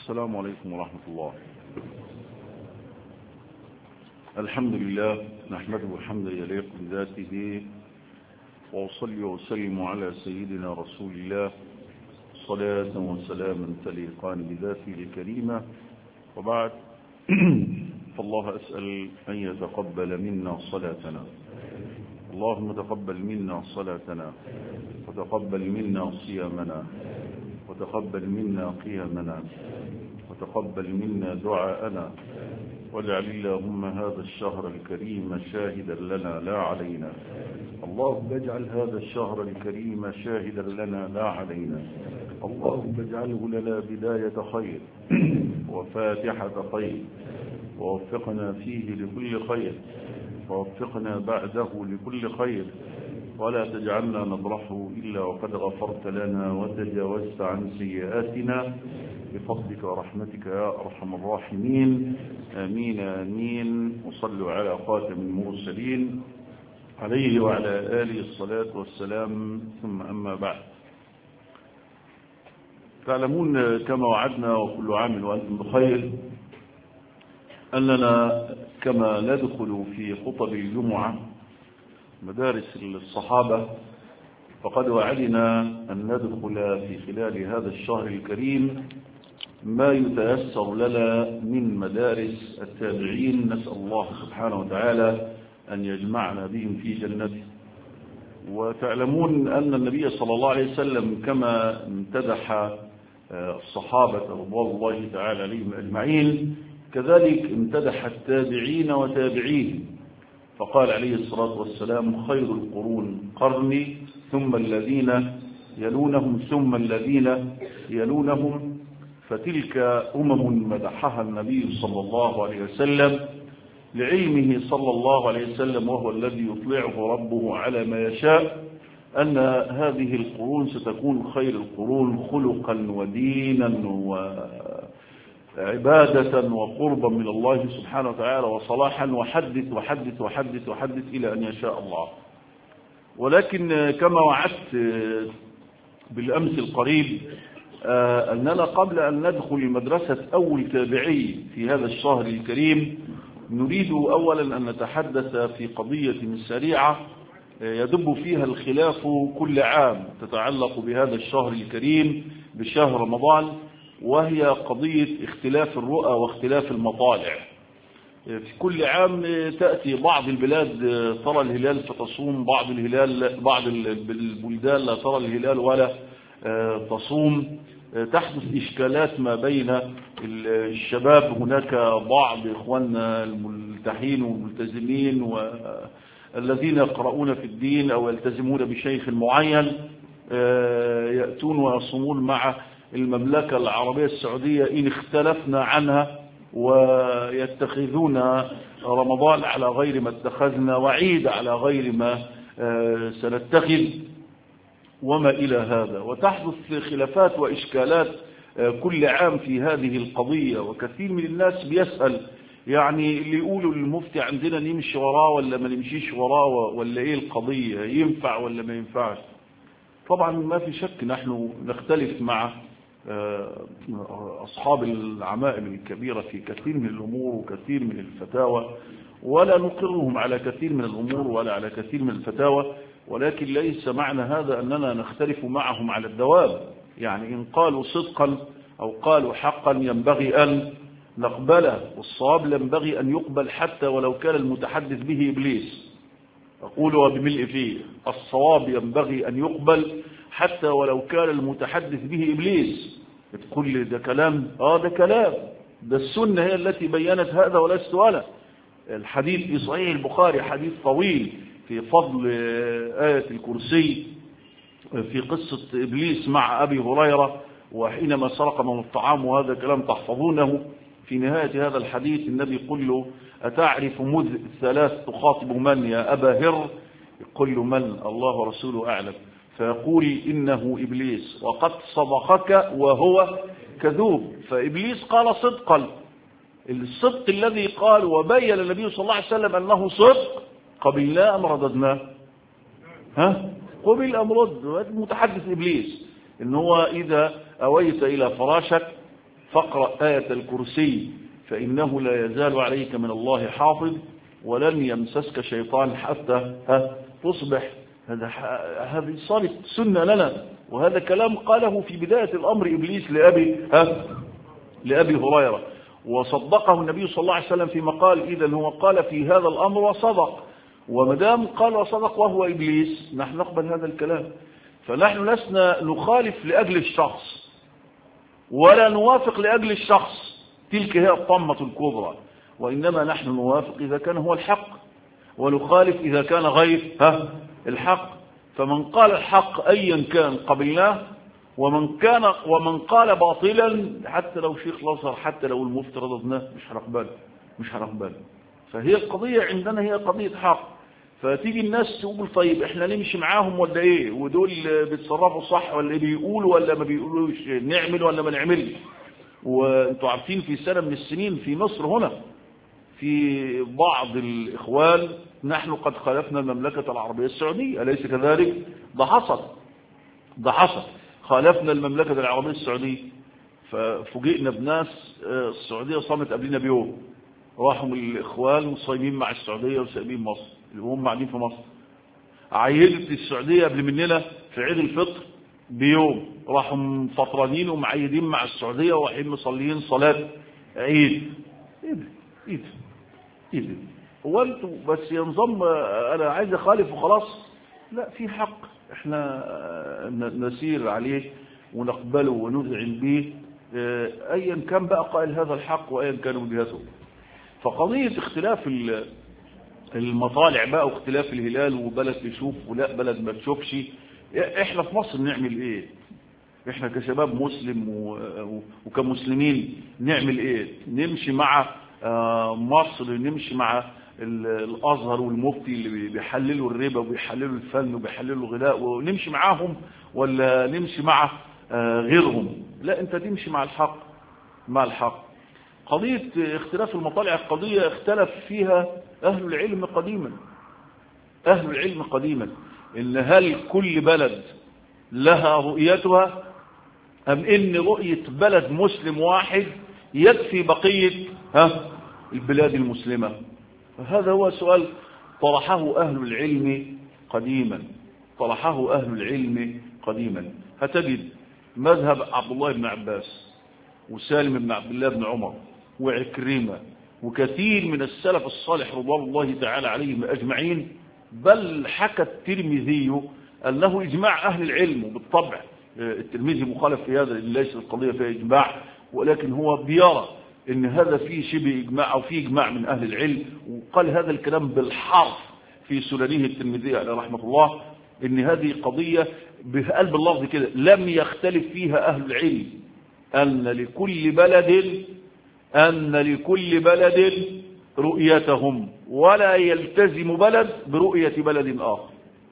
السلام عليكم ورحمة الله الحمد لله نحمده حمدا يليق بذاته وأصلي وسلم على سيدنا رسول الله صلاة وسلاما تليقان بذاته الكريمة وبعد فالله أسأل أن يتقبل منا صلاتنا اللهم تقبل منا صلاتنا وتقبل منا صيامنا وتقبل منا قيامنا وتقبل منا دعاءنا واجعل اللهم هذا الشهر الكريم شاهدا لنا لا علينا اللهم اجعل هذا الشهر الكريم شاهدا لنا لا علينا اللهم اجعله لنا بداية خير وفاتحة خير ووفقنا فيه لكل خير ووفقنا بعده لكل خير ولا تجعلنا نبرحه إلا وقد غفرت لنا وتجاوزت عن سيئاتنا بفضلك ورحمتك يا أرحم الراحمين آمين آمين وصلوا على خاتم المرسلين عليه وعلى آله الصلاة والسلام ثم أما بعد تعلمون كما وعدنا وكل عام وأنتم بخير أننا كما ندخل في خطب الجمعة مدارس الصحابة فقد وعدنا أن ندخل في خلال هذا الشهر الكريم ما يتيسر لنا من مدارس التابعين نسأل الله سبحانه وتعالى أن يجمعنا بهم في جنته وتعلمون أن النبي صلى الله عليه وسلم كما امتدح الصحابة رضوان الله تعالى عليهم أجمعين كذلك امتدح التابعين وتابعين فقال عليه الصلاة والسلام خير القرون قرني ثم الذين يلونهم ثم الذين يلونهم فتلك أمم مدحها النبي صلى الله عليه وسلم لعلمه صلى الله عليه وسلم وهو الذي يطلعه ربه على ما يشاء أن هذه القرون ستكون خير القرون خلقا ودينا وعبادة وقربا من الله سبحانه وتعالى وصلاحا وحدث وحدث وحدث وحدث إلى أن يشاء الله ولكن كما وعدت بالأمس القريب أننا قبل أن ندخل مدرسة أول تابعي في هذا الشهر الكريم نريد أولا أن نتحدث في قضية سريعة يدب فيها الخلاف كل عام تتعلق بهذا الشهر الكريم بشهر رمضان وهي قضية اختلاف الرؤى واختلاف المطالع في كل عام تأتي بعض البلاد ترى الهلال فتصوم بعض الهلال بعض البلدان لا ترى الهلال ولا تصوم تحدث إشكالات ما بين الشباب هناك بعض إخواننا الملتحين والملتزمين والذين يقرؤون في الدين أو يلتزمون بشيخ معين يأتون ويصومون مع المملكة العربية السعودية إن اختلفنا عنها ويتخذون رمضان على غير ما اتخذنا وعيد على غير ما سنتخذ وما إلى هذا وتحدث خلافات وإشكالات كل عام في هذه القضية وكثير من الناس بيسأل يعني اللي يقولوا للمفتي عندنا نمشي وراه ولا ما نمشيش وراه ولا ايه القضية ينفع ولا ما ينفعش طبعا ما في شك نحن نختلف مع أصحاب العمائم الكبيرة في كثير من الأمور وكثير من الفتاوى ولا نقرهم على كثير من الأمور ولا على كثير من الفتاوى ولكن ليس معنى هذا أننا نختلف معهم على الدواب يعني إن قالوا صدقا أو قالوا حقا ينبغي أن نقبله والصواب ينبغي أن يقبل حتى ولو كان المتحدث به إبليس أقول وبملء فيه الصواب ينبغي أن يقبل حتى ولو كان المتحدث به إبليس تقول لي ده كلام آه ده كلام ده السنة هي التي بينت هذا ولست أنا الحديث في صحيح البخاري حديث طويل في فضل آية الكرسي في قصة إبليس مع أبي هريرة وحينما سرق من الطعام وهذا كلام تحفظونه في نهاية هذا الحديث النبي يقول له أتعرف مذ ثلاث تخاطب من يا أبا هر يقول له من الله ورسوله أعلم فيقول إنه إبليس وقد صدقك وهو كذوب فإبليس قال صدقا الصدق الذي قال وبين النبي صلى الله عليه وسلم أنه صدق قبلناه أم رددناه ها قبل أم رد متحدث إبليس إن هو إذا أويت إلى فراشك فاقرأ آية الكرسي فإنه لا يزال عليك من الله حافظ ولن يمسسك شيطان حتى ها تصبح هذا هذه صارت سنة لنا وهذا كلام قاله في بداية الأمر إبليس لأبي ها لأبي هريرة وصدقه النبي صلى الله عليه وسلم فيما قال إذا هو قال في هذا الأمر وصدق ومدام قال وصدق وهو إبليس نحن نقبل هذا الكلام فنحن لسنا نخالف لأجل الشخص ولا نوافق لأجل الشخص تلك هي الطمة الكبرى وإنما نحن نوافق إذا كان هو الحق ونخالف إذا كان غير ها الحق فمن قال الحق أيا كان قبلناه ومن كان ومن قال باطلا حتى لو شيخ الازهر حتى لو المفتي رضناه مش هنقبل مش هنقبل فهي القضية عندنا هي قضية حق فتيجي الناس تقول طيب احنا نمشي معاهم ولا ايه ودول بيتصرفوا صح ولا بيقولوا ولا ما بيقولوش نعمل ولا ما نعملش وانتوا عارفين في سنة من السنين في مصر هنا في بعض الإخوان نحن قد خالفنا المملكة العربية السعودية أليس كذلك ده حصل ده حصل خالفنا المملكة العربية السعودية ففوجئنا بناس السعودية صامت قبلنا بيوم راحوا الإخوان صايمين مع السعودية وسايبين مصر اللي هم قاعدين في مصر عيدت السعودية قبل مننا في عيد الفطر بيوم راحوا مفطرانين ومعيدين مع السعودية ورايحين مصليين صلاة عيد ايه ده ايه ده ايه ده هو انتوا بس ينظم انا عايز اخالف وخلاص لا في حق احنا نسير عليه ونقبله ونذعن به ايا كان بقى قائل هذا الحق وايا كان وجهته فقضية اختلاف المطالع بقى واختلاف الهلال وبلد تشوف ولا بلد ما تشوفش احنا في مصر نعمل ايه احنا كشباب مسلم وكمسلمين نعمل ايه نمشي مع مصر نمشي مع الازهر والمفتي اللي بيحللوا الربا وبيحللوا الفن وبيحللوا الغلاء ونمشي معاهم ولا نمشي مع غيرهم لا انت تمشي مع الحق مع الحق قضية اختلاف المطالع قضية اختلف فيها أهل العلم قديما أهل العلم قديما إن هل كل بلد لها رؤيتها أم إن رؤية بلد مسلم واحد يكفي بقية ها البلاد المسلمة فهذا هو سؤال طرحه أهل العلم قديما طرحه أهل العلم قديما هتجد مذهب عبد الله بن عباس وسالم بن عبد الله بن عمر وعكرمة وكثير من السلف الصالح رضوان الله تعالى عليهم أجمعين بل حكى الترمذي أنه إجماع أهل العلم وبالطبع الترمذي مخالف في هذا ليس القضية فيها إجماع ولكن هو بيرى ان هذا فيه شبه إجماع أو فيه إجماع من أهل العلم وقال هذا الكلام بالحرف في سننه الترمذي عليه رحمة الله ان هذه قضية بقلب اللفظ كده لم يختلف فيها أهل العلم أن لكل بلد أن لكل بلد رؤيتهم ولا يلتزم بلد برؤية بلد آخر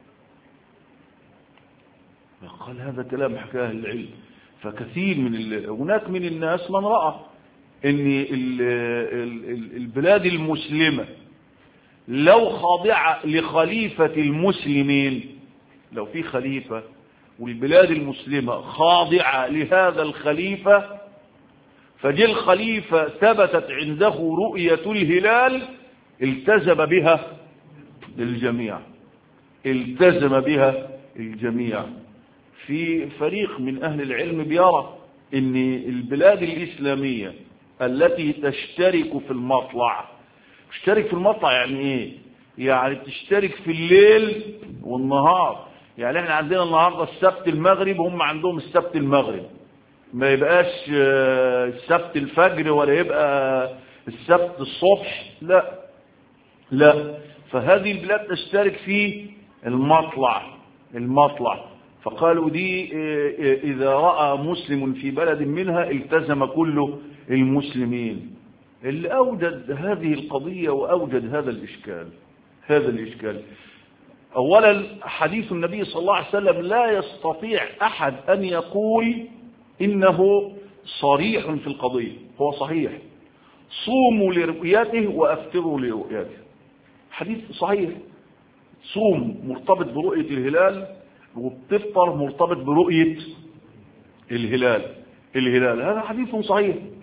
قال هذا كلام حكاه العلم فكثير من ال... هناك من الناس من رأى ان ال... ال... البلاد المسلمة لو خاضعة لخليفة المسلمين لو في خليفة والبلاد المسلمة خاضعة لهذا الخليفة فجي الخليفة ثبتت عنده رؤية الهلال التزم بها الجميع التزم بها الجميع في فريق من أهل العلم بيرى ان البلاد الإسلامية التي تشترك في المطلع تشترك في المطلع يعني ايه يعني تشترك في الليل والنهار يعني احنا عندنا النهاردة السبت المغرب هم عندهم السبت المغرب ما يبقاش السبت الفجر ولا يبقى السبت الصبح لا لا فهذه البلاد تشترك في المطلع المطلع فقالوا دي إذا رأى مسلم في بلد منها التزم كل المسلمين اللي أوجد هذه القضية وأوجد هذا الإشكال هذا الإشكال أولا حديث النبي صلى الله عليه وسلم لا يستطيع أحد أن يقول إنه صريح في القضية هو صحيح صوموا لرؤيته وأفطروا لرؤيته حديث صحيح صوم مرتبط برؤية الهلال وبتفطر مرتبط برؤية الهلال الهلال هذا حديث صحيح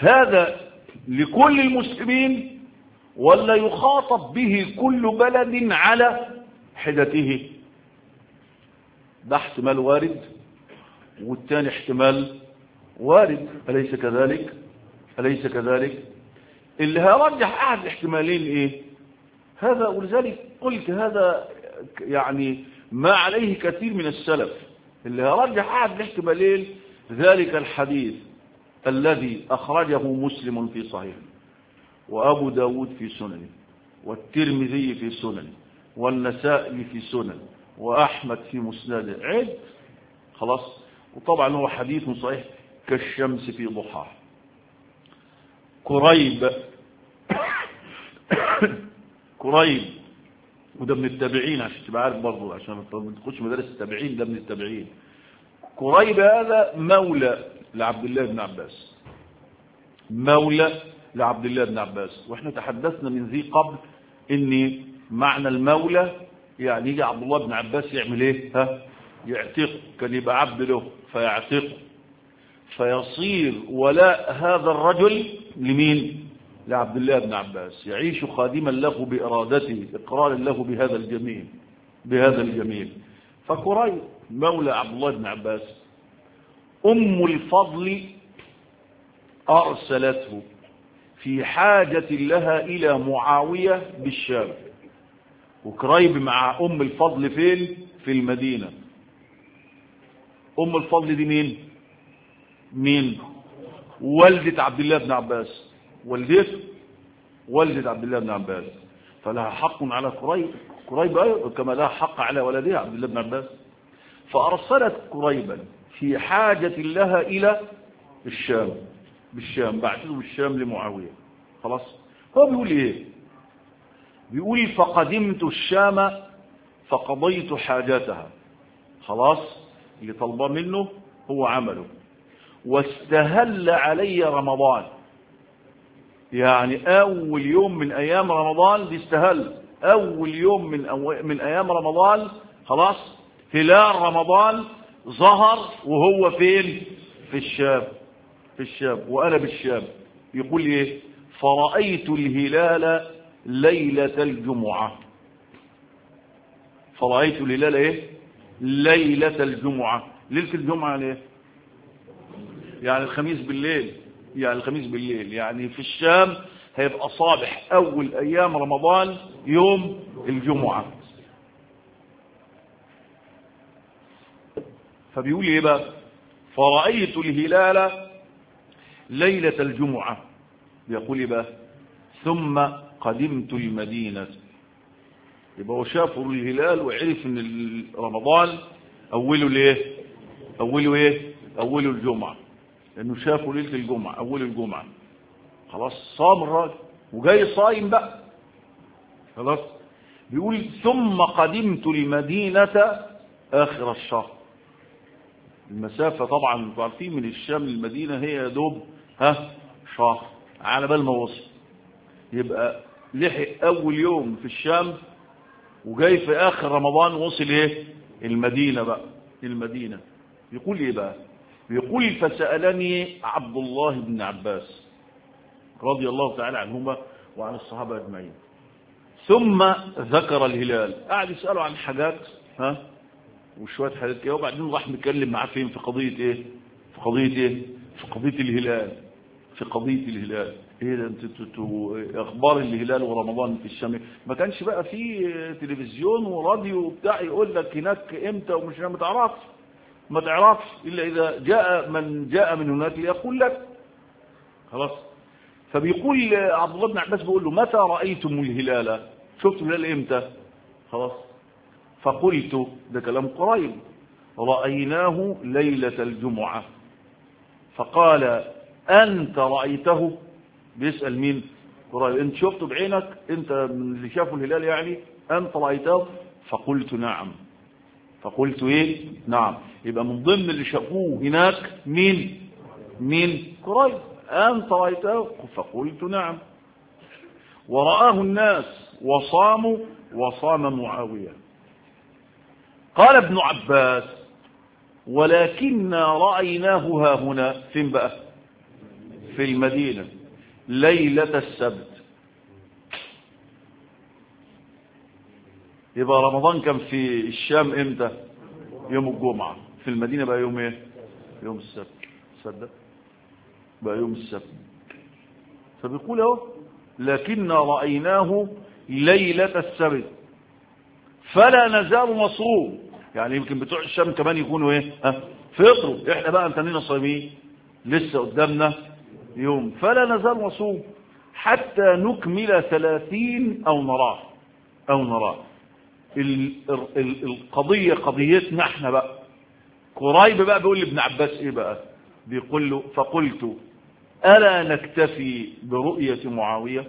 هذا لكل المسلمين ولا يخاطب به كل بلد على حدته ده احتمال وارد والثاني احتمال وارد أليس كذلك أليس كذلك اللي هيرجح أحد الاحتمالين إيه هذا ولذلك قلت هذا يعني ما عليه كثير من السلف اللي هيرجح أحد الاحتمالين ذلك الحديث الذي أخرجه مسلم في صحيحه وأبو داود في سننه والترمذي في سننه والنسائي في سنن وأحمد في مسنده عد خلاص وطبعا هو حديث صحيح كالشمس في ضحاها كريب كريب وده من التابعين عشان تبقى عارف برضه عشان ما تخش مدارس التابعين ده من التابعين كريب هذا مولى لعبد الله بن عباس مولى لعبد الله بن عباس واحنا تحدثنا من ذي قبل ان معنى المولى يعني يجي عبد الله بن عباس يعمل ايه ها يعتقه كان يبقى عبد له فيعتقه فيصير ولاء هذا الرجل لمين لعبد الله بن عباس يعيش خادما له بإرادته إقرارا له بهذا الجميل بهذا الجميل فكري مولى عبد الله بن عباس أم الفضل أرسلته في حاجة لها إلى معاوية بالشام وكريب مع أم الفضل فين في المدينة أم الفضل دي مين مين والدة عبد الله بن عباس والدته والدة عبد الله بن عباس فلها حق على قريب قريب أيضا كما لها حق على ولدها عبد الله بن عباس فأرسلت قريبا في حاجة لها إلى الشام بالشام بعثته بالشام لمعاوية خلاص هو بيقول ايه بيقول فقدمت الشام فقضيت حاجاتها خلاص اللي طلبه منه هو عمله واستهل علي رمضان يعني اول يوم من ايام رمضان بيستهل اول يوم من أو من ايام رمضان خلاص هلال رمضان ظهر وهو فين في الشام في الشام وانا بالشام يقول ايه فرأيت الهلال ليلة الجمعة فرأيت الهلال ايه ليلة الجمعة ليلة الجمعة ليه يعني الخميس بالليل يعني الخميس بالليل يعني في الشام هيبقى صابح اول ايام رمضان يوم الجمعة فبيقول ايه بقى فرأيت الهلال ليلة الجمعة بيقول ايه بقى ثم قدمت المدينة يبقى هو شافوا الهلال وعرف ان رمضان اوله ليه اوله ايه اوله الجمعة لانه شافوا ليلة الجمعة اول الجمعة خلاص صام الراجل وجاي صايم بقى خلاص بيقول ثم قدمت المدينة اخر الشهر المسافة طبعا انتوا عارفين من الشام للمدينة هي يا دوب ها شهر على بال ما وصل يبقى لحق اول يوم في الشام وجاي في اخر رمضان وصل ايه المدينة بقى المدينة يقول ايه بقى يقول فسألني عبد الله بن عباس رضي الله تعالى عنهما وعن الصحابة اجمعين ثم ذكر الهلال قاعد يسأله عن حاجات ها وشوية حاجات كده وبعدين راح مكلم معاه فين في قضية ايه في قضية ايه في قضية الهلال في قضية الهلال ايه ده انتوا اخبار الهلال ورمضان في الشام ما كانش بقى في تلفزيون وراديو وبتاع يقول لك هناك امتى ومش ما تعرفش ما تعرفش الا اذا جاء من جاء من هناك ليقول لك خلاص فبيقول عبد الله بن عباس بيقول له متى رايتم الهلال شفتوا الهلال امتى خلاص فقلت ده كلام قريب رايناه ليله الجمعه فقال انت رايته بيسال مين قريب انت شفته بعينك انت من اللي شافوا الهلال يعني انت رايته فقلت نعم فقلت ايه نعم يبقى من ضمن اللي شافوه هناك مين مين قريب انت رايته فقلت نعم ورآه الناس وصاموا وصام معاوية قال ابن عباس ولكننا رأيناه ها هنا فين بقى في المدينة ليلة السبت يبقى رمضان كان في الشام امتى يوم الجمعة في المدينة بقى يوم ايه يوم السبت تصدق بقى يوم السبت فبيقول اهو لكن رأيناه ليلة السبت فلا نزال مصروم يعني يمكن بتوع الشام كمان يكونوا ايه ها فطروا احنا بقى انتنينا صايمين لسه قدامنا يوم فلا نزال مصوم حتى نكمل ثلاثين او نراه او نراه ال ال القضية قضيتنا احنا بقى قريب بقى بيقول لابن عباس ايه بقى بيقول له فقلت ألا نكتفي برؤية معاوية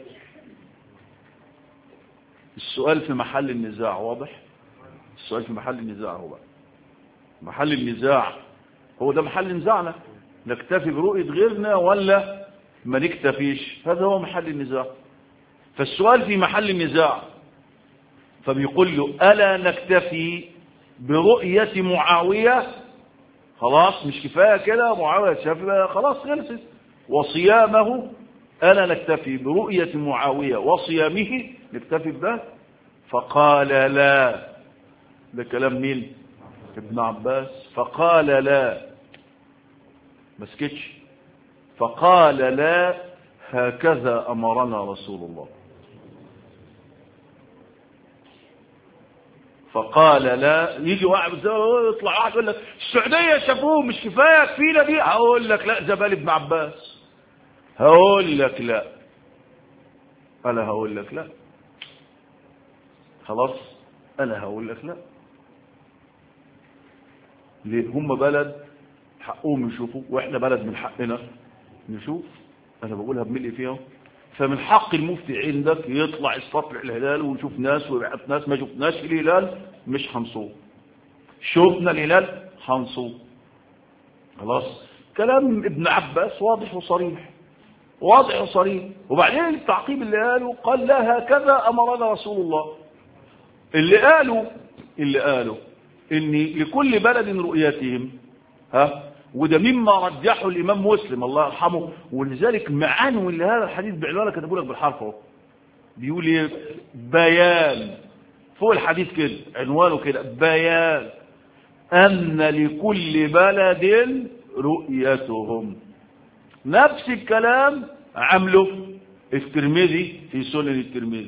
السؤال في محل النزاع واضح السؤال في محل النزاع هو بقى محل النزاع هو ده محل نزاعنا نكتفي برؤية غيرنا ولا ما نكتفيش هذا هو محل النزاع فالسؤال في محل النزاع فبيقول له ألا نكتفي برؤية معاوية خلاص مش كفاية كده معاوية شاف خلاص خلصت وصيامه ألا نكتفي برؤية معاوية وصيامه نكتفي بده فقال لا ده كلام مين ابن عباس فقال لا ما سكتش فقال لا هكذا أمرنا رسول الله فقال لا يجي واحد يطلع واحد يقول لك السعودية شافوه مش كفاية كفينا دي هقول لك لا زبال ابن عباس هقول لك لا انا هقول لك لا خلاص انا هقول لك لا ليه هم بلد حقهم يشوفوا واحنا بلد من حقنا نشوف انا بقولها بملء فيها فمن حق المفتي عندك يطلع يستطلع الهلال ونشوف ناس ويبعث ناس ما شفناش الهلال مش هنصوم شفنا الهلال هنصوم خلاص كلام ابن عباس واضح وصريح واضح وصريح وبعدين التعقيب اللي قاله قال لا هكذا امرنا رسول الله اللي قالوا اللي قالوا ان لكل بلد رؤيتهم ها وده مما رجحه الامام مسلم الله يرحمه ولذلك معاني لهذا الحديث بعنوانه كتبوا لك بالحرف اهو بيقول ايه بيان فوق الحديث كده عنوانه كده بيان ان لكل بلد رؤيتهم نفس الكلام عمله الترمذي في سنن الترمذي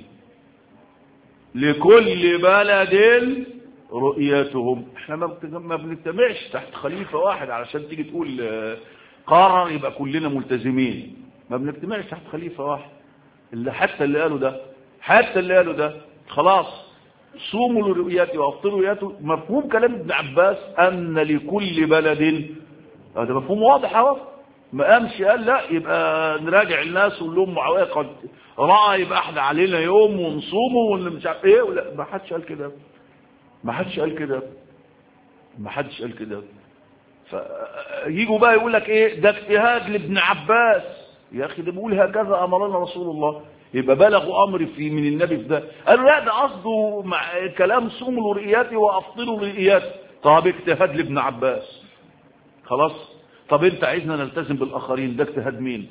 لكل بلد رؤيتهم احنا ما بنجتمعش تحت خليفة واحد علشان تيجي تقول قرر يبقى كلنا ملتزمين ما بنجتمعش تحت خليفة واحد اللي حتى اللي قالوا ده حتى اللي قالوا ده خلاص صوموا لرؤياتي وافطروا رؤياته مفهوم كلام ابن عباس ان لكل بلد هذا مفهوم واضح اهو ما قامش قال لا يبقى نراجع الناس ونقول لهم معاويه قد راى يبقى احنا علينا يوم ونصومه واللي مش عارف ايه ولا ما حدش قال كده ما حدش قال كده ما حدش قال كده فيجوا بقى يقول لك ايه ده اجتهاد لابن عباس يا اخي ده بيقول هكذا امرنا رسول الله يبقى بلغوا امر في من النبي في ده قالوا لا ده قصده مع كلام صوموا لرؤياتي وافطروا لرؤياتي طب اجتهاد لابن عباس خلاص طب انت عايزنا نلتزم بالاخرين ده اجتهاد مين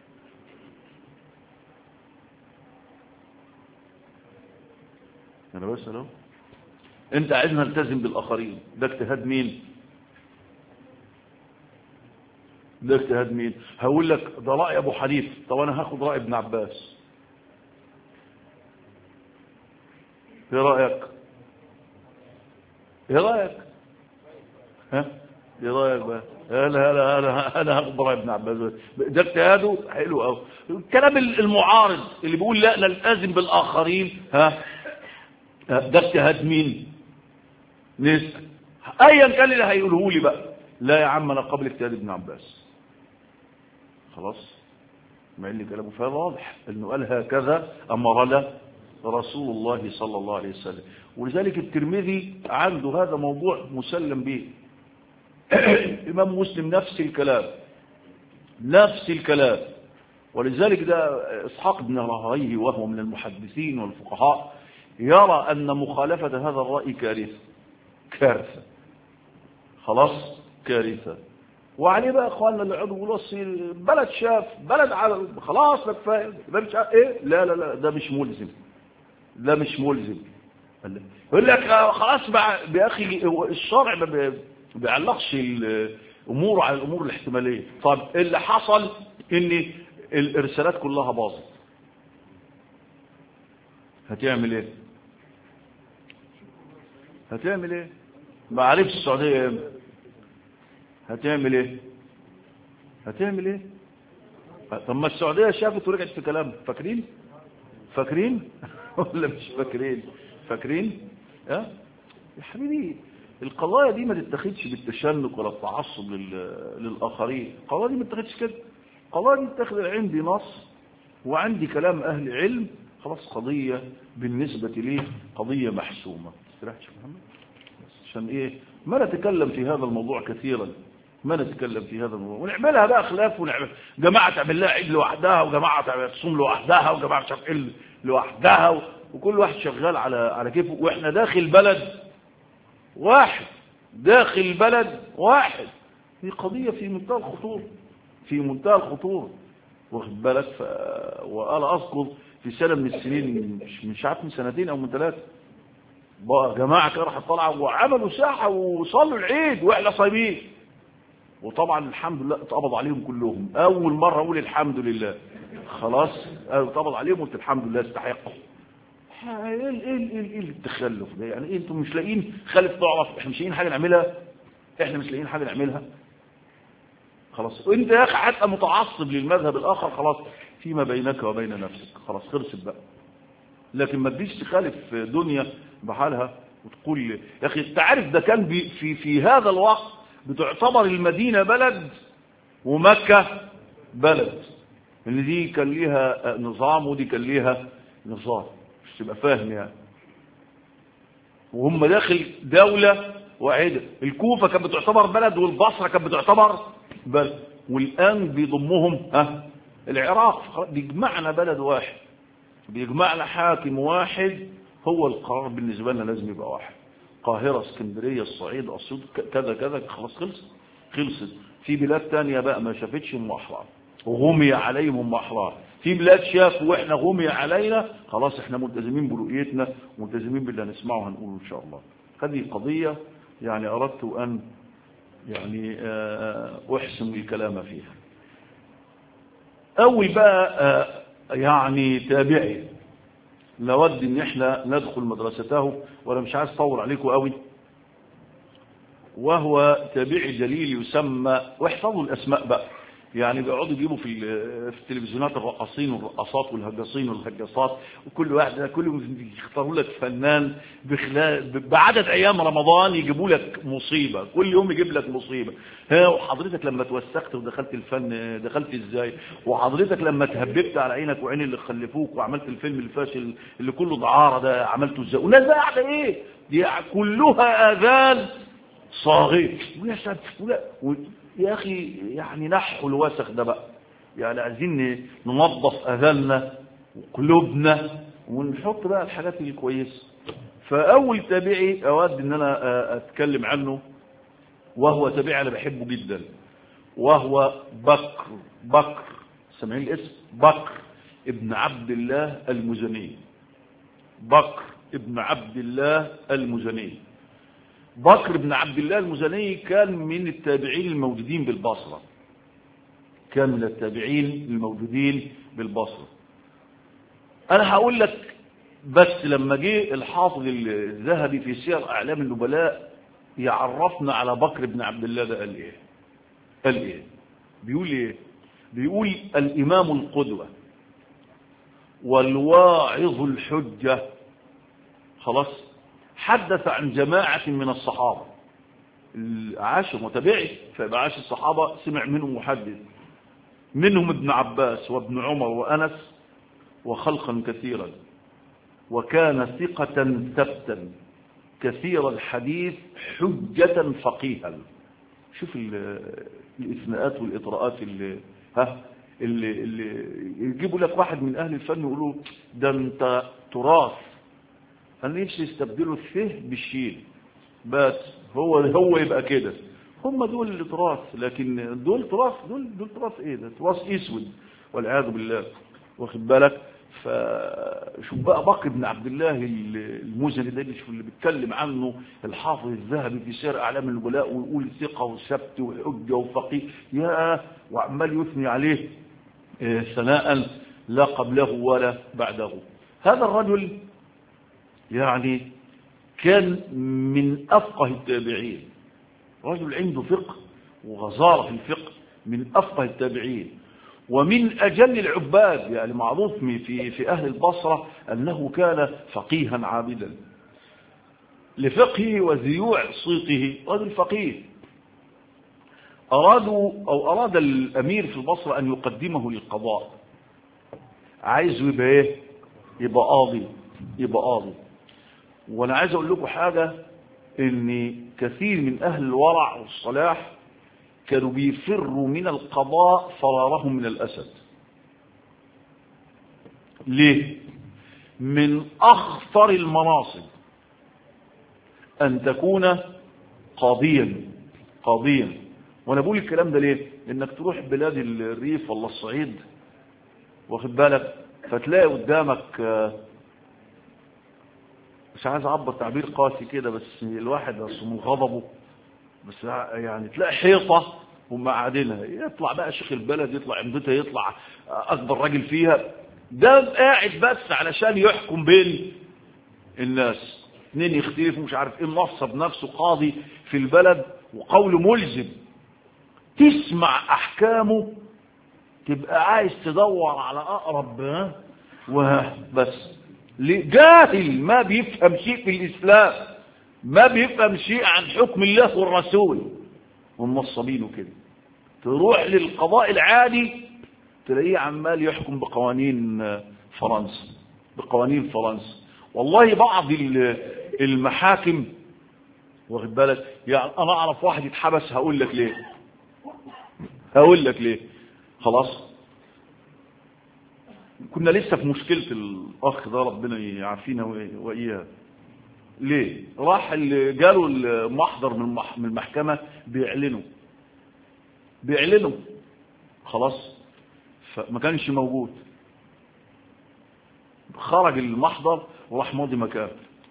انا بس اهو انت عايزنا نلتزم بالاخرين ده اجتهاد مين ده اجتهاد مين هقول لك ده راي ابو حنيفه طب انا هاخد راي ابن عباس ايه رايك ايه رايك ها ايه رايك بقى انا انا انا انا هاخد راي ابن عباس ده اجتهاده حلو قوي الكلام المعارض اللي بيقول لا نلتزم بالاخرين ها ده اجتهاد مين نسأل ايا كان اللي هيقوله لي بقى لا يا عم انا قبل اجتهاد ابن عباس خلاص مع ان كلامه فهذا واضح انه قال هكذا امرنا رسول الله صلى الله عليه وسلم ولذلك الترمذي عنده هذا موضوع مسلم به امام مسلم نفس الكلام نفس الكلام ولذلك ده اسحاق بن راهويه وهو من المحدثين والفقهاء يرى ان مخالفه هذا الراي كارثه كارثه خلاص كارثه وعليه بقى اخواننا اللي يقعدوا يقولوا أصل بلد شاف بلد على خلاص ده كفايه ده مش عارف ايه لا لا لا ده مش ملزم ده مش ملزم يقول لك آه خلاص بقى يا اخي هو الشرع ما بي- بيعلقش الامور على الامور الاحتماليه طب اللي حصل ان الارسالات كلها باظت هتعمل ايه هتعمل ايه ما عرفش السعوديه امتى هتعمل ايه هتعمل ايه طب ما السعوديه شافت ورجعت في كلام فاكرين فاكرين ولا مش فاكرين فاكرين ها يا حبيبي القضايا دي ما تتخذش بالتشنج ولا التعصب لل- للاخرين القضايا دي ما تتخذش كده القضايا دي تتخذ عندي نص وعندي كلام اهل علم خلاص قضيه بالنسبه لي قضيه محسومه تستريحش يا محمد بس عشان ايه ما نتكلم في هذا الموضوع كثيرا ما نتكلم في هذا الموضوع ونعملها بقى خلاف ونعمل جماعه تعمل لها عيد لوحدها وجماعه تعمل تصوم لوحدها وجماعه مش عارف ايه لوحدها و- وكل واحد شغال على على كيفه واحنا داخل بلد واحد داخل بلد واحد دي قضيه في منتهى الخطوره في منتهى الخطوره واخد بالك ف... وانا اذكر في سنه من السنين مش مش عارف من سنتين او من ثلاثه بقى جماعه كده راحوا طلعوا وعملوا ساحه وصلوا العيد واحنا صايمين وطبعا الحمد لله اتقبض عليهم كلهم اول مره اقول الحمد لله خلاص اتقبض عليهم قلت الحمد لله استحقوا ايه ايه ايه ايه ايه التخلف ده يعني ايه انتم مش لاقيين خالف تعرف احنا مش لاقيين حاجه نعملها احنا مش لاقيين حاجه نعملها خلاص وانت يا اخي حتى متعصب للمذهب الاخر خلاص فيما بينك وبين نفسك خلاص خلصت بقى لكن ما تجيش تخالف دنيا بحالها وتقول لي يا اخي انت عارف ده كان بي في في هذا الوقت بتعتبر المدينه بلد ومكه بلد ان دي كان ليها نظام ودي كان ليها نظام مش تبقى فاهم يعني وهم داخل دولة واحدة الكوفة كانت بتعتبر بلد والبصرة كانت بتعتبر بلد والآن بيضمهم ها العراق خلاص بيجمعنا بلد واحد بيجمعنا حاكم واحد هو القرار بالنسبة لنا لازم يبقى واحد القاهرة اسكندرية الصعيد أسيوط ك- كذا كذا خلاص خلصت خلصت في بلاد تانية بقى ما شافتش ام احرار غمي عليهم ام احرار في بلاد شافوا واحنا غمي علينا خلاص احنا ملتزمين برؤيتنا ملتزمين باللي هنسمعه هنقوله ان شاء الله هذه قضية يعني اردت ان يعني آه، احسن الكلام فيها اول بقى آه، يعني تابعي نود ان احنا ندخل مدرسته وانا مش عايز اطول عليكم قوي وهو تابعي جليل يسمى واحفظوا الاسماء بقى يعني بيقعدوا يجيبوا في ال- في التلفزيونات الرقاصين والرقاصات والهجاصين والهجاصات وكل واحد كل يختاروا لك فنان بخلال بعدد ايام رمضان يجيبوا لك مصيبه كل يوم يجيب لك مصيبه ها وحضرتك لما توسخت ودخلت الفن دخلت ازاي وحضرتك لما تهببت على عينك وعين اللي خلفوك وعملت الفيلم الفاشل اللي كله دعاره ده عملته ازاي والناس بقى قاعده ايه دي كلها اذان صاغير ويا ساتر ولا و- يا اخي يعني نحو الوسخ ده بقى يعني عايزين ننظف اذاننا وقلوبنا ونحط بقى الحاجات الكويسه فاول تابعي اود ان انا آه، اتكلم عنه وهو تابعي انا بحبه جدا وهو بكر بكر سامعين الاسم بكر ابن عبد الله المزني بكر ابن عبد الله المزني بكر بن عبد الله المزني كان من التابعين الموجودين بالبصرة كان من التابعين الموجودين بالبصرة أنا هقول لك بس لما جه الحافظ الذهبي في سير أعلام النبلاء يعرفنا على بكر بن عبد الله ده قال إيه قال إيه بيقول إيه بيقول الإمام القدوة والواعظ الحجة خلاص حدث عن جماعة من الصحابة عاش متابعي فيبقى عاش الصحابة سمع منهم محدث منهم ابن عباس وابن عمر وأنس وخلقا كثيرا وكان ثقة ثبتا كثير الحديث حجة فقيها شوف ال- الإثناءات والإطراءات اللي ها اللي, اللي يجيبوا لك واحد من أهل الفن يقولوا ده أنت تراث أنا نفسي يستبدلوا الفه بالشين بس هو هو يبقى كده هم دول اللي تراث لكن دول تراث دول دول تراث ايه ده تراث اسود والعياذ بالله واخد بالك فشوف بقى بكر بن عبد الله المزني ده شوف اللي بيتكلم عنه الحافظ الذهبي في سير اعلام النبلاء ويقول ثقه وسبت وحجه وفقيه يا وعمال يثني عليه ثناء لا قبله ولا بعده هذا الرجل يعني كان من افقه التابعين رجل عنده فقه وغزاره في الفقه من افقه التابعين ومن أجل العباد يعني معروف في, في أهل البصرة أنه كان فقيها عابدا لفقهه وذيوع صيته رجل فقيه أرادوا أو أراد الأمير في البصرة أن يقدمه للقضاء عايزه يبقى إيه يبقى قاضي يبقى قاضي وأنا عايز أقول لكم حاجة إن كثير من أهل الورع والصلاح كانوا بيفروا من القضاء فرارهم من الأسد ليه من أخطر المناصب أن تكون قاضيا قاضيا وأنا بقول الكلام ده ليه إنك تروح بلاد الريف ولا الصعيد واخد بالك فتلاقي قدامك مش عايز اعبر تعبير قاسي كده بس الواحد اصله من غضبه بس يعني تلاقي حيطة هم قاعدينها يطلع بقى شيخ البلد يطلع عمدتها يطلع أكبر راجل فيها ده قاعد بس علشان يحكم بين الناس اثنين يختلفوا مش عارف ايه منصب نفسه قاضي في البلد وقوله ملزم تسمع أحكامه تبقى عايز تدور على أقرب وبس جاهل ما بيفهم شيء في الإسلام ما بيفهم شيء عن حكم الله والرسول ومنصبينه كده تروح للقضاء العادي تلاقيه عمال يحكم بقوانين فرنسا بقوانين فرنسا والله بعض المحاكم واخد بالك يعني انا اعرف واحد يتحبس هقول لك ليه هقول لك ليه خلاص كنا لسه في مشكلة الأخ ده ربنا يعافينا وإياه ليه راح اللي جاله المحضر من من المحكمة بيعلنوا بيعلنوا خلاص فما كانش موجود خرج المحضر وراح ماضي مكانه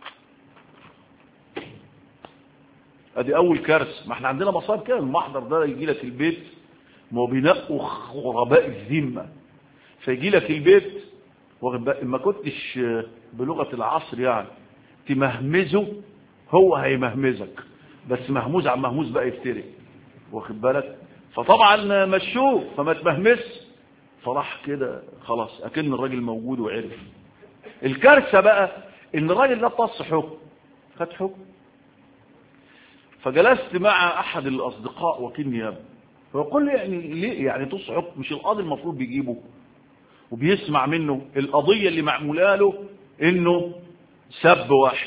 ادي اول كارثه ما احنا عندنا مصاب كده المحضر ده يجي لك البيت ما هو بينقوا غرباء الذمه فيجي لك البيت ما كنتش بلغه العصر يعني تمهمزه هو هيمهمزك بس مهموز عن مهموز بقى يفتري واخد بالك فطبعا مشوه فما تمهمس فراح كده خلاص اكن الراجل موجود وعرف الكارثه بقى ان الراجل ده طص حكم خد حكم فجلست مع احد الاصدقاء وكيل نيابه فيقول لي يعني ليه يعني طص حكم مش القاضي المفروض بيجيبه وبيسمع منه القضيه اللي معموله له انه سب واحد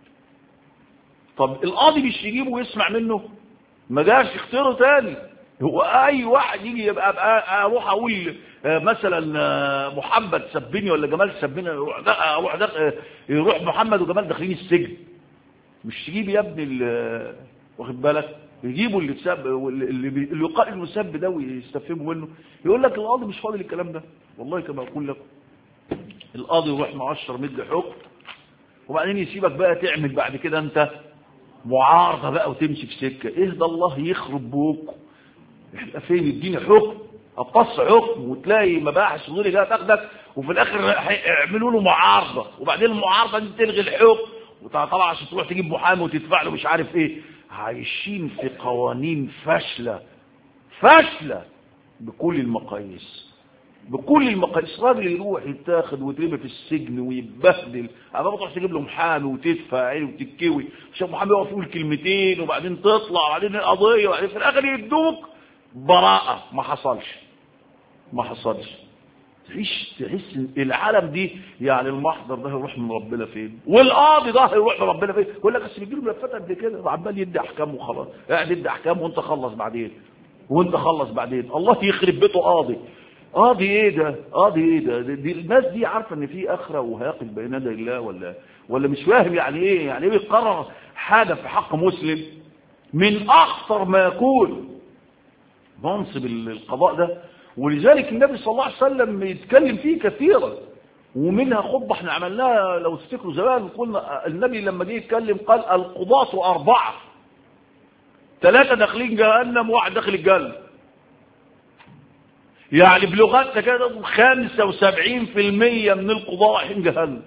طب القاضي مش يجيبه ويسمع منه ما جاش يختاره تاني هو اي واحد يجي يبقى أبقى اروح اقول مثلا محمد سبني ولا جمال سبني اروح ده اروح ده يروح محمد وجمال داخلين السجن مش تجيب يا ابني واخد بالك يجيبوا اللي سب اللي اللي يقال انه سب ده ويستفهموا منه يقول لك القاضي مش فاضي للكلام ده والله كما اقول لكم القاضي يروح معشر مد حكم وبعدين يسيبك بقى تعمل بعد كده انت معارضة بقى وتمشي في سكة اهدى الله يخرب بوك احنا فين يديني حكم اقص حكم وتلاقي مباحث صدوري جايه تاخدك وفي الاخر يعملوا له معارضة وبعدين المعارضة دي تلغي الحكم وطبعا عشان تروح تجيب محامي وتدفع له مش عارف ايه عايشين في قوانين فاشلة فاشلة بكل المقاييس بكل المقاييس راجل يروح يتاخد ويترمي في السجن ويتبهدل على ما تروح تجيب له محامي وتدفع عينه وتتكوي عشان محامي يقف يقول كلمتين وبعدين تطلع وبعدين القضيه وبعدين في الاخر يدوك براءه ما حصلش ما حصلش تعيش تحس العالم دي يعني المحضر ده هيروح من ربنا فين والقاضي ده هيروح من ربنا فين يقول لك بس بيجي له ملفات قد كده عمال يدي احكام وخلاص قاعد يدي احكام وانت خلص بعدين وانت خلص بعدين الله يخرب بيته قاضي قاضي ايه ده قاضي ايه ده دي الناس دي عارفه ان في اخره وهيقف بين يدي الله ولا ولا مش فاهم يعني ايه يعني ايه بيقرر حاجه في حق مسلم من أخطر ما يكون منصب القضاء ده ولذلك النبي صلى الله عليه وسلم يتكلم فيه كثيرا ومنها خطبة احنا عملناها لو تفتكروا زمان قلنا النبي لما جه يتكلم قال القضاة أربعة ثلاثة داخلين جهنم وواحد داخل الجنة يعني بلغتنا كده 75% من القضاة رايحين جهنم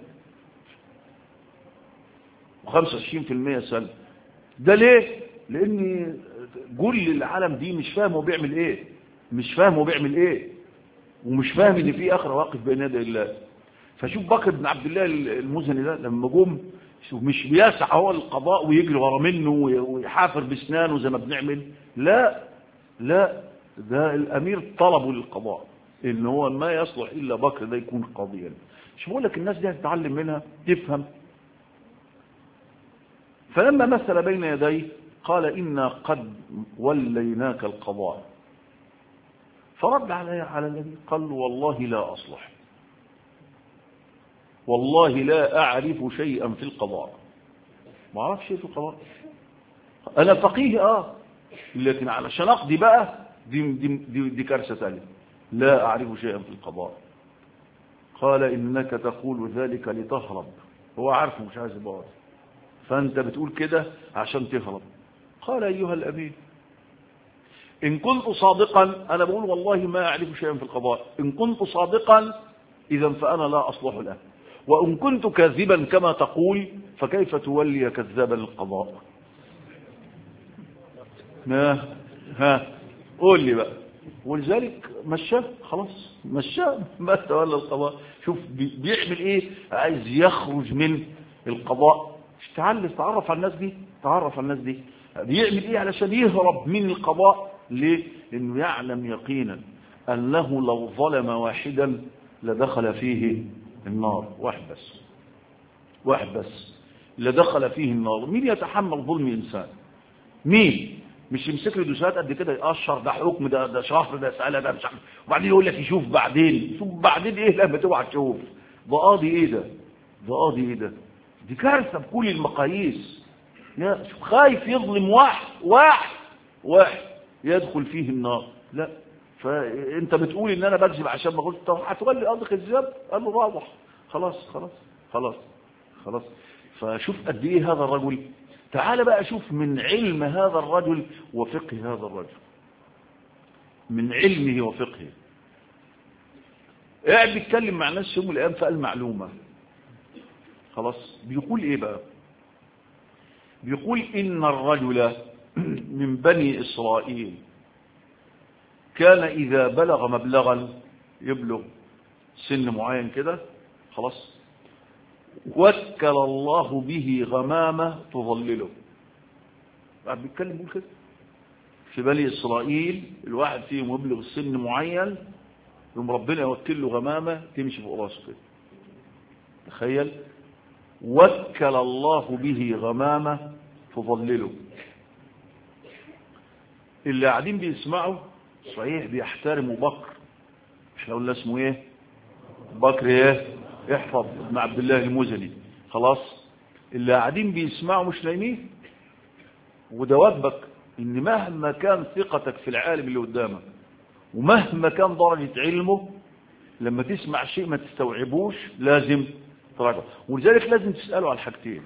و25% سلم ده ليه؟ لأن كل العالم دي مش فاهم هو بيعمل ايه مش فاهم هو بيعمل ايه ومش فاهم ان في اخره واقف بين يدي الله فشوف بكر بن عبد الله المزني ده لما جم مش بيسعى هو القضاء ويجري ورا منه ويحافر باسنانه زي ما بنعمل لا لا ده الامير طلبه للقضاء ان هو ما يصلح الا بكر ده يكون قاضيا مش بقول لك الناس دي هتتعلم منها تفهم فلما مثل بين يديه قال إنا قد وليناك القضاء فرد علي على النبي قال والله لا أصلح والله لا أعرف شيئا في القضاء ما أعرف شيء في القضاء أنا فقيه آه لكن علشان أقضي بقى دي, دي, دي, دي كارثة ثانية لا أعرف شيئا في القضاء قال إنك تقول ذلك لتهرب هو عارفه مش عايز يبقى فأنت بتقول كده عشان تهرب قال أيها الأمير إن كنت صادقا أنا بقول والله ما أعرف شيئا في القضاء إن كنت صادقا إذا فأنا لا أصلح له وإن كنت كاذبا كما تقول فكيف تولي كذابا القضاء ها ها قول لي بقى ولذلك مشاه خلاص مشاه ما تولى القضاء شوف بيعمل ايه عايز يخرج من القضاء مش تعلم تعرف على الناس دي تعرف على الناس دي بيعمل ايه علشان يهرب من القضاء ليه لانه يعلم يقينا انه لو ظلم واحدا لدخل فيه النار واحد بس واحد بس لدخل فيه النار مين يتحمل ظلم انسان مين مش يمسك له دوسات قد كده يقشر ده حكم ده ده شهر ده سألة ده مش عارف وبعدين يقول لك يشوف بعدين شوف بعدين ايه لما توعى تشوف ده قاضي ايه ده ده قاضي ايه ده دي كارثه بكل المقاييس يا خايف يظلم واحد واحد واحد يدخل فيه النار لا فانت بتقول ان انا بكذب عشان ما قلت طب هتولي قاضي كذاب قال له واضح خلاص خلاص خلاص خلاص فشوف قد ايه هذا الرجل تعال بقى شوف من علم هذا الرجل وفقه هذا الرجل من علمه وفقهه قاعد بيتكلم مع ناس يوم الايام فقال معلومه خلاص بيقول ايه بقى بيقول ان الرجل من بني اسرائيل كان اذا بلغ مبلغا يبلغ سن معين كده خلاص وكل الله به غمامة تظلله بعد بيتكلم بيقول كده في بني إسرائيل الواحد فيهم يبلغ سن معين يوم ربنا يوكل له غمامة تمشي فوق راسه كده تخيل وكل الله به غمامة تظلله اللي قاعدين بيسمعوا صحيح بيحترموا بكر احنا قلنا اسمه ايه بكر ايه احفظ ابن عبد الله المزني خلاص اللي قاعدين بيسمعوا مش نايمين وده واجبك ان مهما كان ثقتك في العالم اللي قدامك ومهما كان درجة علمه لما تسمع شيء ما تستوعبوش لازم تراجع ولذلك لازم تسأله على الحاجتين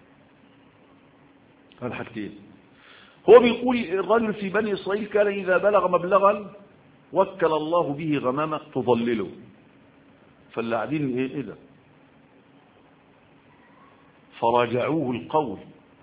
على الحاجتين هو بيقول الرجل في بني إسرائيل كان إذا بلغ مبلغا وكل الله به غمامة تظلله فاللي قاعدين ايه ايه ده فراجعوه القول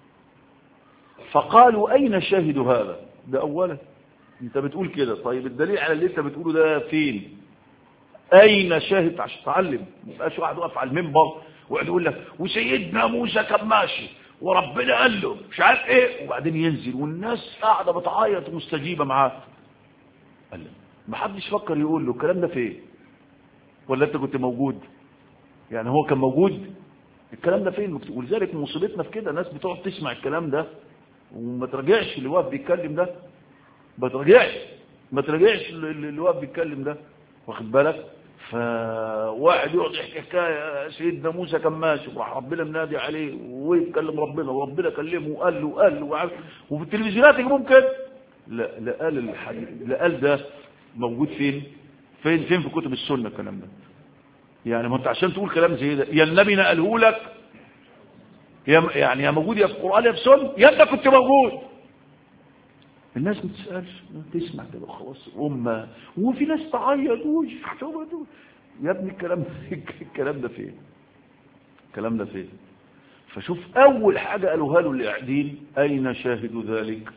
فقالوا اين شاهد هذا ده اولا انت بتقول كده طيب الدليل على اللي انت بتقوله ده فين اين شاهد عشان تتعلم ما يبقاش واحد واقف على المنبر ويقعد يقول لك وسيدنا موسى كان ماشي وربنا قال له مش عارف ايه وبعدين ينزل والناس قاعده بتعيط ومستجيبه معاه قال له ما حدش فكر يقول له الكلام ده فين ولا انت كنت موجود يعني هو كان موجود الكلام ده فين ولذلك مصيبتنا في كده ناس بتقعد تسمع الكلام ده وما تراجعش اللي واقف بيتكلم ده ما تراجعش ما تراجعش اللي واقف بيتكلم ده واخد بالك فواحد يقعد يحكي حكايه سيدنا موسى كان ماشي وراح ربنا منادي عليه ويتكلم ربنا وربنا كلمه وقال له وقال له وعمل وفي التلفزيونات يجيبهم كده لا لا قال الحديث لا قال ده موجود فين فين فين في كتب السنه الكلام ده يعني ما انت عشان تقول كلام زي ده يا النبي نقله لك يا يعني يا موجود يا في القران يا في السنه يا انت كنت موجود الناس ما تسالش تسمع كده خلاص امه وفي ناس تعيط يا ابني الكلام الكلام ده فين الكلام ده فين فشوف اول حاجه قالوها له اللي قاعدين اين شاهد ذلك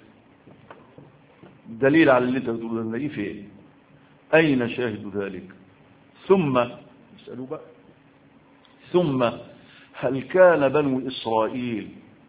دليل على اللي انت بتقوله ده فين اين شاهد ذلك ثم اسالوا بقى ثم هل كان بنو اسرائيل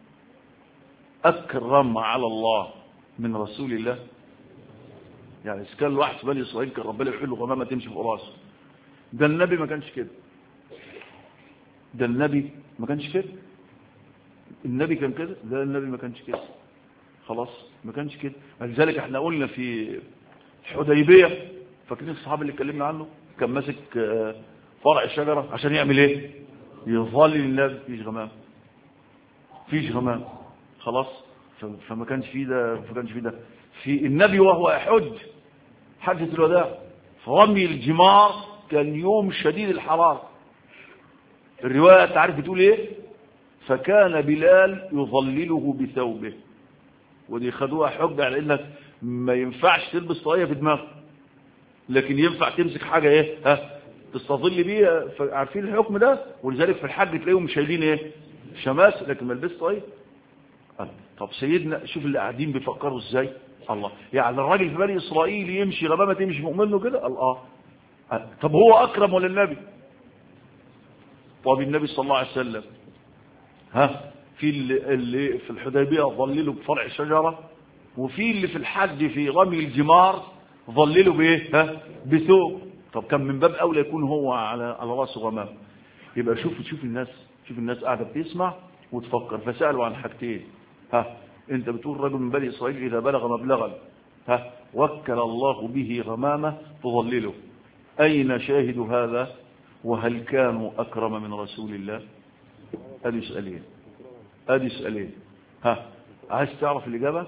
اكرم على الله من رسول الله يعني إذا كان الواحد في بني إسرائيل كان ربنا يحل له غمامة تمشي في راسه ده النبي ما كانش كده ده النبي ما كانش كده النبي كان كده ده النبي ما كانش كده خلاص ما كانش كده لذلك احنا قلنا في الحديبية فاكرين الصحابي اللي اتكلمنا عنه كان ماسك فرع الشجرة عشان يعمل ايه يظل النبي فيش غمام فيش غمام خلاص فما كانش فيه ده ما كانش فيه ده في النبي وهو يحج حجة الوداع فرمي الجمار كان يوم شديد الحرارة الرواية تعرف بتقول ايه فكان بلال يظلله بثوبه ودي خدوها حجة على انك ما ينفعش تلبس طاقية في دماغك لكن ينفع تمسك حاجة ايه ها تستظل بيها عارفين الحكم ده ولذلك في الحج تلاقيهم شايلين ايه شماس لكن ما لبست طاقية طب سيدنا شوف اللي قاعدين بيفكروا ازاي الله يعني الراجل في بني اسرائيل يمشي غمامه تمشي مؤمن له كده قال اه طب هو اكرم ولا النبي طب النبي صلى الله عليه وسلم ها في اللي, اللي في الحديبيه ظللوا بفرع شجره وفي اللي في الحج في رمي الجمار ظللوا بايه ها بثوب طب كان من باب اولى يكون هو على على راسه غمام يبقى شوف شوف الناس شوف الناس قاعده بتسمع وتفكر فسالوا عن حاجتين ها انت بتقول رجل من بني اسرائيل اذا بلغ مبلغا ها وكل الله به غمامه تظلله اين شاهد هذا وهل كانوا اكرم من رسول الله ادي سؤالين ادي سؤالين ها عايز تعرف الاجابه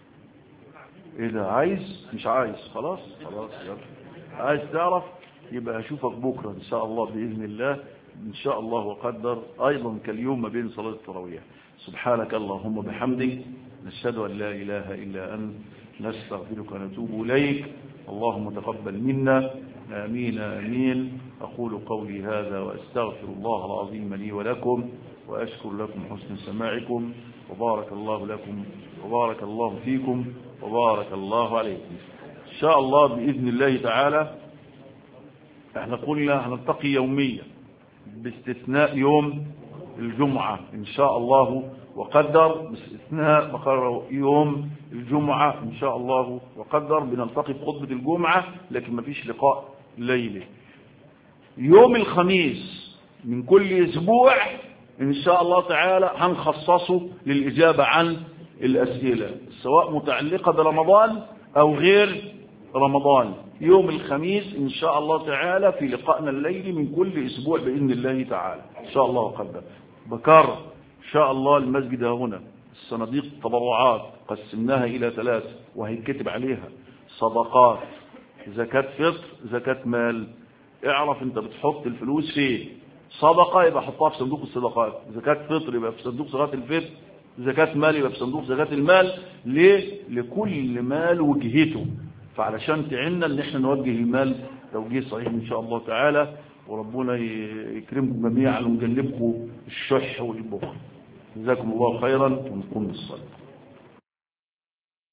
ايه ده عايز مش عايز خلاص خلاص يلا عايز تعرف يبقى اشوفك بكره ان شاء الله باذن الله ان شاء الله وقدر ايضا كاليوم ما بين صلاه التراويح سبحانك اللهم بحمدك نشهد أن لا إله إلا أنت نستغفرك ونتوب إليك اللهم تقبل منا آمين آمين أقول قولي هذا وأستغفر الله العظيم لي ولكم وأشكر لكم حسن سماعكم وبارك الله لكم وبارك الله فيكم وبارك الله عليكم إن شاء الله بإذن الله تعالى احنا قلنا هنلتقي يوميا باستثناء يوم الجمعة إن شاء الله وقدر باستثناء مقرر يوم الجمعة إن شاء الله وقدر بنلتقي بخطبة الجمعة لكن ما فيش لقاء ليلي يوم الخميس من كل أسبوع إن شاء الله تعالى هنخصصه للإجابة عن الأسئلة سواء متعلقة برمضان أو غير رمضان يوم الخميس إن شاء الله تعالى في لقائنا الليلي من كل أسبوع بإذن الله تعالى إن شاء الله وقدر بكر إن شاء الله المسجد هنا الصناديق التبرعات قسمناها إلى ثلاث وهيكتب عليها صدقات زكاة فطر زكاة مال اعرف انت بتحط الفلوس فين صدقة يبقى حطها في صندوق الصدقات زكاة فطر يبقى في صندوق زكاة الفطر زكاة مال يبقى في صندوق زكاة المال ليه؟ لكل مال وجهته فعلشان تعنا ان احنا نوجه المال توجيه صحيح ان شاء الله تعالى وربنا يكرمكم جميعا ويجنبكم الشح والبخل جزاكم الله خيرا ونقوم بالصلاه